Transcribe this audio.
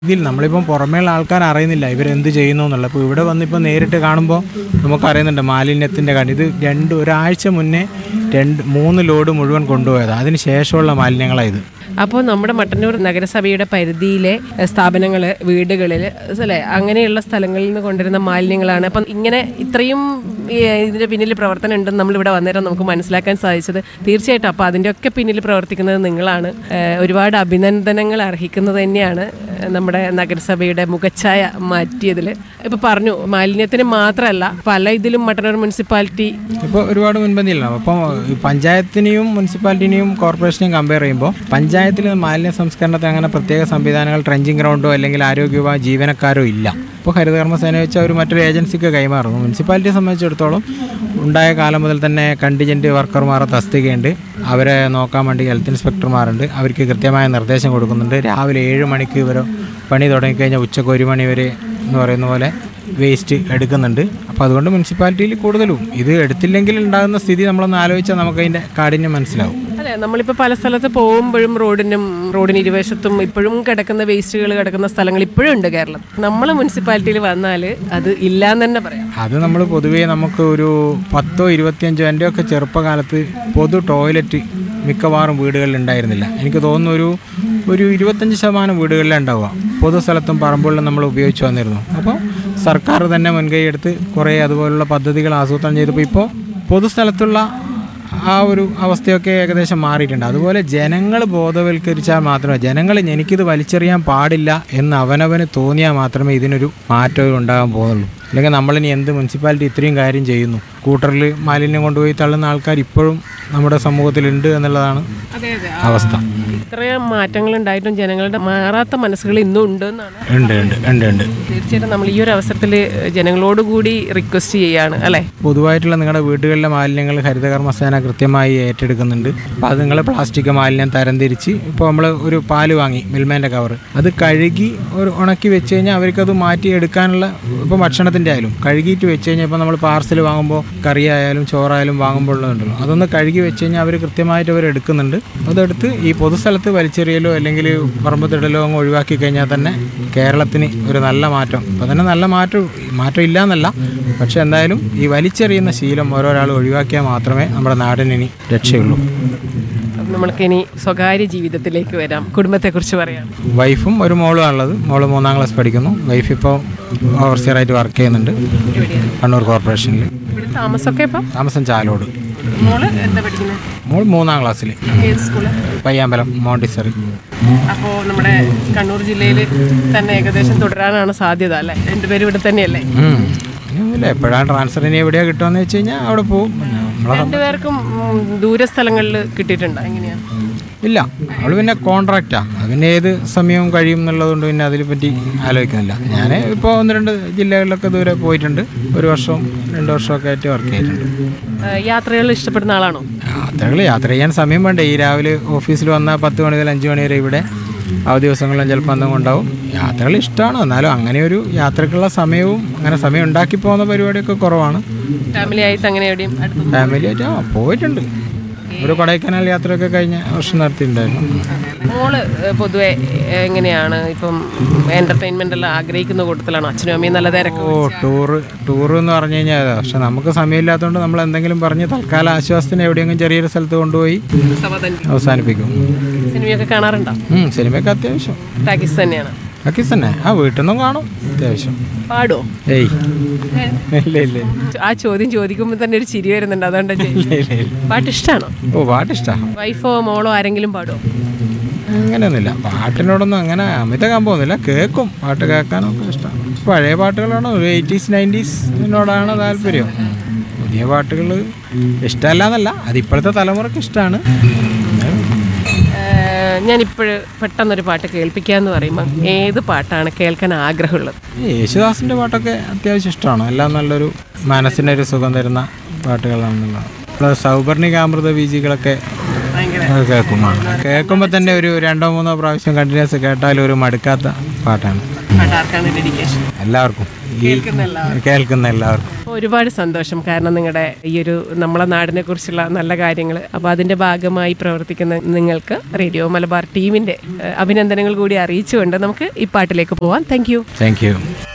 ഇതിൽ നമ്മളിപ്പം പുറമേയുള്ള ആൾക്കാർ അറിയുന്നില്ല ഇവരെന്ത് ചെയ്യുന്നു എന്നുള്ളത് അപ്പോൾ ഇവിടെ വന്നിപ്പോൾ നേരിട്ട് കാണുമ്പോൾ നമുക്കറിയുന്നുണ്ട് മാലിന്യത്തിൻ്റെ കാര്യം ഇത് രണ്ട് ഒരാഴ്ച മുന്നേ രണ്ട് മൂന്ന് ലോഡ് മുഴുവൻ കൊണ്ടുപോയത് അതിന് ശേഷമുള്ള മാലിന്യങ്ങളാണ് ഇത് അപ്പോൾ നമ്മുടെ മട്ടന്നൂർ നഗരസഭയുടെ പരിധിയിലെ സ്ഥാപനങ്ങൾ വീടുകളിൽ അല്ലേ അങ്ങനെയുള്ള സ്ഥലങ്ങളിൽ നിന്ന് കൊണ്ടുവരുന്ന മാലിന്യങ്ങളാണ് അപ്പം ഇങ്ങനെ ഇത്രയും ഈ, ഇതിന്റെ പിന്നിൽ പ്രവർത്തനം ഉണ്ടെന്ന് നമ്മൾ ഇവിടെ വന്നേരം നമുക്ക് മനസ്സിലാക്കാൻ സാധിച്ചത് തീർച്ചയായിട്ടും അപ്പോൾ അതിൻ്റെയൊക്കെ പിന്നിൽ പ്രവർത്തിക്കുന്നത് നിങ്ങളാണ് ഏഹ് ഒരുപാട് അഭിനന്ദനങ്ങൾ അർഹിക്കുന്നത് തന്നെയാണ് ഏഹ് നമ്മുടെ നഗരസഭയുടെ മുഖച്ഛായ മാറ്റിയതിൽ ഇപ്പോൾ പറഞ്ഞു മാലിന്യത്തിന് മാത്രമല്ല പല ഇതിലും മട്ടന്നൂർ മുനിസിപ്പാലിറ്റി ഇപ്പോൾ ഒരുപാട് മുൻപന്തിയിലാണ് അപ്പോൾ ഈ പഞ്ചായത്തിനെയും മുനിസിപ്പാലിറ്റിനെയും കോർപ്പറേഷനെയും കമ്പയർ ചെയ്യുമ്പോൾ പഞ്ചായത്തിൽ മാലിന്യ സംസ്കരണത്തിന് അങ്ങനെ പ്രത്യേക സംവിധാനങ്ങൾ ട്രെഞ്ചിങ് ഗ്രൗണ്ടോ അല്ലെങ്കിൽ ആരോഗ്യ വിഭാഗ ജീവനക്കാരോ ഇല്ല ഇപ്പോൾ ഹരിതകർമ്മസേന വെച്ച് അവർ മറ്റൊരു ഏജൻസിക്ക് കൈമാറുന്നു മുനിസിപ്പാലിറ്റിയെ സംബന്ധിച്ചിടത്തോളം ഉണ്ടായ കാലം മുതൽ തന്നെ കണ്ടിജൻറ്റ് വർക്കർമാരെ തസ്തികയുണ്ട് അവരെ നോക്കാൻ വേണ്ടി ഹെൽത്ത് ഇൻസ്പെക്ടർമാരുണ്ട് അവർക്ക് കൃത്യമായ നിർദ്ദേശം കൊടുക്കുന്നുണ്ട് രാവിലെ ഏഴ് മണിക്ക് ഇവർ പണി തുടങ്ങിക്കഴിഞ്ഞാൽ ഉച്ചക്ക് ഒരു മണി വരെ എന്ന് പറയുന്ന പോലെ വേസ്റ്റ് എടുക്കുന്നുണ്ട് അപ്പോൾ അതുകൊണ്ട് മുനിസിപ്പാലിറ്റിയിൽ കൂടുതലും ഇത് എടുത്തില്ലെങ്കിൽ ഉണ്ടാകുന്ന സ്ഥിതി നമ്മളൊന്ന് ആലോചിച്ചാൽ നമുക്കതിൻ്റെ കാഠിന്യം മനസ്സിലാവും അതെ നമ്മളിപ്പോൾ പല സ്ഥലത്ത് പോകുമ്പോഴും റോഡിനും റോഡിന് ഇരുവശത്തും ഇപ്പോഴും കിടക്കുന്ന വേസ്റ്റുകൾ കിടക്കുന്ന സ്ഥലങ്ങൾ ഇപ്പോഴും ഉണ്ട് കേരളം നമ്മൾ മുനിസിപ്പാലിറ്റിയിൽ വന്നാൽ അത് ഇല്ലാന്ന് തന്നെ പറയാം അത് നമ്മൾ പൊതുവേ നമുക്ക് ഒരു പത്തോ ഇരുപത്തിയഞ്ചോ എൻ്റെ ഒക്കെ ചെറുപ്പകാലത്ത് പൊതു ടോയ്ലറ്റ് മിക്കവാറും വീടുകളിൽ ഉണ്ടായിരുന്നില്ല എനിക്ക് തോന്നുന്നു ഒരു ഒരു ഇരുപത്തഞ്ച് ശതമാനം വീടുകളിലേ ഉണ്ടാവുക പൊതു സ്ഥലത്തും പറമ്പുകളിലും നമ്മൾ ഉപയോഗിച്ച് വന്നിരുന്നു അപ്പോൾ സർക്കാർ തന്നെ മുൻകൈ എടുത്ത് കുറേ അതുപോലുള്ള പദ്ധതികൾ ആസൂത്രണം ചെയ്തപ്പോൾ ഇപ്പോൾ പൊതുസ്ഥലത്തുള്ള ആ ഒരു അവസ്ഥയൊക്കെ ഏകദേശം മാറിയിട്ടുണ്ട് അതുപോലെ ജനങ്ങൾ ബോധവൽക്കരിച്ചാൽ മാത്രമേ ജനങ്ങൾ എനിക്കിത് വലിച്ചെറിയാൻ പാടില്ല എന്ന് അവനവന് തോന്നിയാൽ മാത്രമേ ഇതിനൊരു മാറ്റം ഉണ്ടാകാൻ പോകുന്നുള്ളൂ അല്ലെങ്കിൽ നമ്മളിനി എന്ത് മുനിസിപ്പാലിറ്റി ഇത്രയും കാര്യം ചെയ്യുന്നു സ്കൂട്ടറിൽ മാലിന്യം കൊണ്ടുപോയി തള്ളുന്ന ആൾക്കാർ ഇപ്പോഴും നമ്മുടെ സമൂഹത്തിലുണ്ട് എന്നുള്ളതാണ് അതെ അതെ അവസ്ഥ ഇത്രയും മാറ്റങ്ങൾ ഉണ്ടായിട്ടും ജനങ്ങളുടെ മാറാത്ത മനസ്സുകൾ ഇന്നും ഉണ്ട് എന്നാണ് ഉണ്ട് ഉണ്ട് ഉണ്ട് ഉണ്ട് തീർച്ചയായിട്ടും നമ്മൾ ഈ ഒരു അവസരത്തിൽ ജനങ്ങളോട് കൂടി റിക്വസ്റ്റ് ചെയ്യാണ് അല്ലേ പൊതുവായിട്ടുള്ള നിങ്ങളുടെ വീടുകളിലെ മാലിന്യങ്ങൾ ഹരിതകർമ്മസേന കൃത്യമായി ഏറ്റെടുക്കുന്നുണ്ട് അപ്പോൾ അത് നിങ്ങൾ പ്ലാസ്റ്റിക് മാലിന്യം തരംതിരിച്ച് ഇപ്പോൾ നമ്മൾ ഒരു പാല് വാങ്ങി മിൽമേൻ്റെ കവർ അത് കഴുകി ഒരു ഉണക്കി വെച്ച് കഴിഞ്ഞാൽ അവർക്കത് മാറ്റി എടുക്കാനുള്ള ഇപ്പോൾ ഭക്ഷണത്തിൻ്റെ ആയാലും കഴുകിയിട്ട് വെച്ച് കഴിഞ്ഞാൽ ഇപ്പോൾ നമ്മൾ പാർസൽ വാങ്ങുമ്പോൾ കറി ആയാലും ചോറായാലും വാങ്ങുമ്പോൾ ഉള്ളതുണ്ടല്ലോ അതൊന്ന് കഴുകി വെച്ച് കഴിഞ്ഞാൽ അവർ കൃത്യമായിട്ട് അവർ എടുക്കുന്നുണ്ട് അതെടുത്ത് ഈ പൊതുസ്ഥലത്ത് വലിച്ചെറിയലോ അല്ലെങ്കിൽ പറമ്പത്തിടലോ അങ്ങ് ഒഴിവാക്കി കഴിഞ്ഞാൽ തന്നെ കേരളത്തിന് ഒരു നല്ല മാറ്റം ഇപ്പോൾ തന്നെ നല്ല മാറ്റം മാറ്റം ഇല്ല എന്നല്ല പക്ഷെ എന്തായാലും ഈ വലിച്ചെറിയുന്ന ശീലം ഓരോരാൾ ഒഴിവാക്കിയാൽ മാത്രമേ നമ്മുടെ നാടിന് ഇനി രക്ഷയുള്ളൂ അപ്പം നമ്മൾക്കിനി സ്വകാര്യ ജീവിതത്തിലേക്ക് വരാം കുടുംബത്തെക്കുറിച്ച് പറയാം വൈഫും ഒരു മോളും ഉള്ളത് മോള് മൂന്നാം ക്ലാസ് പഠിക്കുന്നു വൈഫ് ഇപ്പോൾ ഓവർസിയറായിട്ട് വർക്ക് ചെയ്യുന്നുണ്ട് കണ്ണൂർ കോർപ്പറേഷനിൽ ഇവിടെ താമസമൊക്കെ ഇപ്പം താമസം ചാലോട് മോള് എന്താ പഠിക്കുന്നത് മോൾ മൂന്നാം ക്ലാസ്സിൽ ഏത് സ്കൂള് പയ്യാമ്പലം മോണ്ടിസറി അപ്പോൾ നമ്മുടെ കണ്ണൂർ ജില്ലയിൽ തന്നെ ഏകദേശം തുടരാനാണ് സാധ്യത അല്ലേ രണ്ടുപേരും ഇവിടെ തന്നെയല്ലേ ഇല്ല എപ്പോഴാണ് ട്രാൻസ്ഫറിന് എവിടെയാണ് കിട്ടുമെന്ന് വെച്ച് കഴിഞ്ഞാൽ അവിടെ പോകും പിന്നെ നമ്മളെ രണ്ടുപേർക്കും ഉം, ദൂര സ്ഥലങ്ങളിൽ കിട്ടിയിട്ടുണ്ടോ എങ്ങനെയാണ് ഇല്ല അവൾ പിന്നെ കോൺട്രാക്റ്റാ അത് പിന്നെ ഏത് സമയവും കഴിയും എന്നുള്ളതുകൊണ്ട് പിന്നെ അതിനെപ്പറ്റി ആലോചിക്കുന്നില്ല ഞാൻ ഇപ്പോൾ ഒന്ന് രണ്ട് ജില്ലകളിലൊക്കെ ദൂരെ പോയിട്ടുണ്ട് ഒരു വർഷവും രണ്ട് വർഷമൊക്കെ ആയിട്ട് വർക്ക് ചെയ്തിട്ടുണ്ട് യാത്രകൾ ഇഷ്ടപ്പെടുന്ന ആളാണോ യാത്രകൾ യാത്ര ചെയ്യാൻ സമയം വേണ്ടേ ഈ രാവിലെ ഓഫീസിൽ വന്നാൽ പത്ത് മണി മുതൽ അഞ്ച് മണി വരെ ഇവിടെ അവധി ദിവസങ്ങളിലും ചിലപ്പോൾ എന്തെങ്കിലും ഉണ്ടാവും യാത്രകൾ ഇഷ്ടമാണ് എന്നാലും അങ്ങനെ ഒരു യാത്രക്കുള്ള സമയവും അങ്ങനെ സമയം ഉണ്ടാക്കി പോകുന്ന പരിപാടിയൊക്കെ കുറവാണ് ഫാമിലി ആയിട്ട് അങ്ങനെ എവിടെയും അടുത്ത് ഫാമിലി ആയിട്ട് ആ പോയിട്ടുണ്ട് ഒരു കൊടൈക്കനാൽ യാത്രയൊക്കെ കഴിഞ്ഞ വർഷം നടത്തിയിട്ടുണ്ടായിരുന്നു മോള് ഏഹ്, പൊതുവെ ഏഹ്, എങ്ങനെയാണ് ഇപ്പം എന്റർടൈൻമെന്റ് എല്ലാം ആഗ്രഹിക്കുന്ന കൂട്ടത്തിലാണോ അച്ഛനും അമ്മയും നല്ല തിരക്ക് ഓ ടൂറ് ടൂറ് എന്ന് പറഞ്ഞു കഴിഞ്ഞാൽ അതാ പക്ഷെ നമുക്ക് സമയമില്ലാത്തതുകൊണ്ട് നമ്മൾ എന്തെങ്കിലും പറഞ്ഞ് തൽക്കാല ആശ്വാസത്തിന് എവിടെയെങ്കിലും ചെറിയൊരു സ്ഥലത്ത് കൊണ്ടുപോയി അവസാനിപ്പിക്കും സിനിമയൊക്കെ കാണാറുണ്ടോ ഉം, സിനിമയൊക്കെ അത്യാവശ്യം ടാക്കീസ് തന്നെയാണ് ബാക്കി തന്നെ ആ വീട്ടിൽ നിന്നും കാണും അത്യാവശ്യം പാടോ ഏയ് ഇല്ല ഇല്ല ആ ചോദ്യം ചോദിക്കുമ്പോൾ തന്നെ ഒരു ചിരി വരുന്നുണ്ട് അതുകൊണ്ട് ഇല്ല ഇല്ല ഇല്ല പാട്ട് ഇഷ്ടമാണോ ഓ പാട്ടിഷ്ടമാണ് വൈഫോ മോളോ ആരെങ്കിലും പാടോ അങ്ങനെയൊന്നുമില്ല പാട്ടിനോടൊന്നും അങ്ങനെ അമിത കമ്പമൊന്നുമില്ല കേൾക്കും പാട്ട് കേൾക്കാനൊക്കെ ഇഷ്ടമാണ് പഴയ പാട്ടുകളാണ് ഒരു എയ്റ്റീസ് നയൻറ്റീസിനോടാണ് താല്പര്യം പുതിയ പാട്ടുകൾ ഇഷ്ടമല്ല എന്നല്ല അത് ഇപ്പോഴത്തെ തലമുറക്ക് ഇഷ്ടമാണ് ഞാനിപ്പോഴ് പെട്ടെന്നൊരു പാട്ട് കേൾപ്പിക്കാന്ന് പറയുമ്പോൾ ഏത് പാട്ടാണ് കേൾക്കാൻ ആഗ്രഹമുള്ളത് യേശുദാസിൻ്റെ പാട്ടൊക്കെ അത്യാവശ്യം ഇഷ്ടമാണ് എല്ലാം നല്ലൊരു മനസ്സിനൊരു സുഖം തരുന്ന പാട്ടുകളാണെന്നുള്ളത് ഇപ്പോൾ സൗപർണികാമൃത ബീജികളൊക്കെ അത് കേൾക്കും കേൾക്കുമ്പോൾ തന്നെ ഒരു രണ്ടോ മൂന്നോ പ്രാവശ്യം കണ്ടിന്യൂസ് കേട്ടാലും ഒരു മടുക്കാത്ത പാട്ടാണ് പാട്ട് ആർക്കാണ് ഡെഡിക്കേഷൻ എല്ലാവർക്കും ഈ കേൾക്കുന്ന എല്ലാവർക്കും ഒരുപാട് സന്തോഷം കാരണം നിങ്ങളുടെ ഈ ഒരു നമ്മളെ നാടിനെ കുറിച്ചുള്ള നല്ല കാര്യങ്ങൾ അപ്പോൾ അതിൻ്റെ ഭാഗമായി പ്രവർത്തിക്കുന്ന നിങ്ങൾക്ക് റേഡിയോ മലബാർ ടീമിൻ്റെ ഏഹ്, അഭിനന്ദനങ്ങൾ കൂടി അറിയിച്ചുകൊണ്ട് നമുക്ക് ഈ പാട്ടിലേക്ക് പോവാം താങ്ക് താങ്ക് യു